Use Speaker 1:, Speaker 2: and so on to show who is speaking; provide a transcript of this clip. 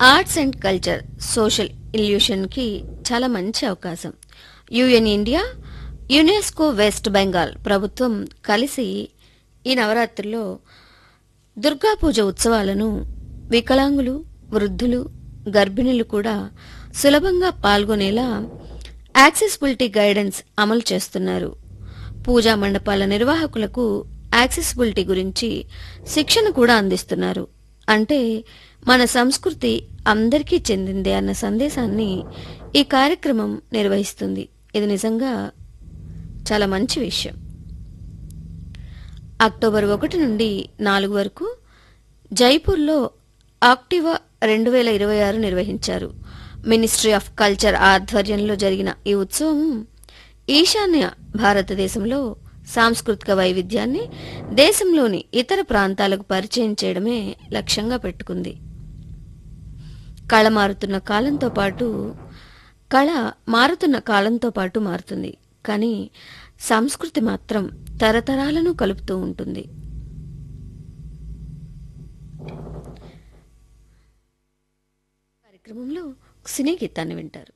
Speaker 1: arts and culture social ఇల్యూషన్కి చాలా మంచి అవకాశం UN India UNESCO West Bengal ప్రభుత్వం కలిసి ఈ నవరాత్రుల్లో దుర్గా పూజ ఉత్సవాలను వికలాంగులు వృద్ధులు గర్భిణులు కూడా సులభంగా పాల్గొనేలా యాక్సెసిబిలిటీ గైడెన్స్ అమలు చేస్తున్నారు పూజా మండపాల నిర్వాహకులకు యాక్సెసిబిలిటీ గురించి శిక్షణ కూడా అందిస్తున్నారు అంటే మన సంస్కృతి అందరికీ చెందిందే అన్న సందేశాన్ని ఈ కార్యక్రమం నిర్వహిస్తుంది ఇది నిజంగా చాలా మంచి విషయం అక్టోబర్ ఒకటి నుండి నాలుగు వరకు జైపూర్లో ఆక్టివా రెండు వేల ఇరవై ఆరు నిర్వహించారు మినిస్ట్రీ ఆఫ్ కల్చర్ ఆధ్వర్యంలో జరిగిన ఈ ఉత్సవం ఈశాన్య భారతదేశంలో సాంస్కృతిక వైవిధ్యాన్ని దేశంలోని ఇతర ప్రాంతాలకు పరిచయం చేయడమే లక్ష్యంగా పెట్టుకుంది కళ మారుతున్న కాలంతో పాటు కళ మారుతున్న కాలంతో పాటు మారుతుంది కానీ సంస్కృతి మాత్రం తరతరాలను కలుపుతూ ఉంటుంది కార్యక్రమంలో సినీ గీతాన్ని వింటారు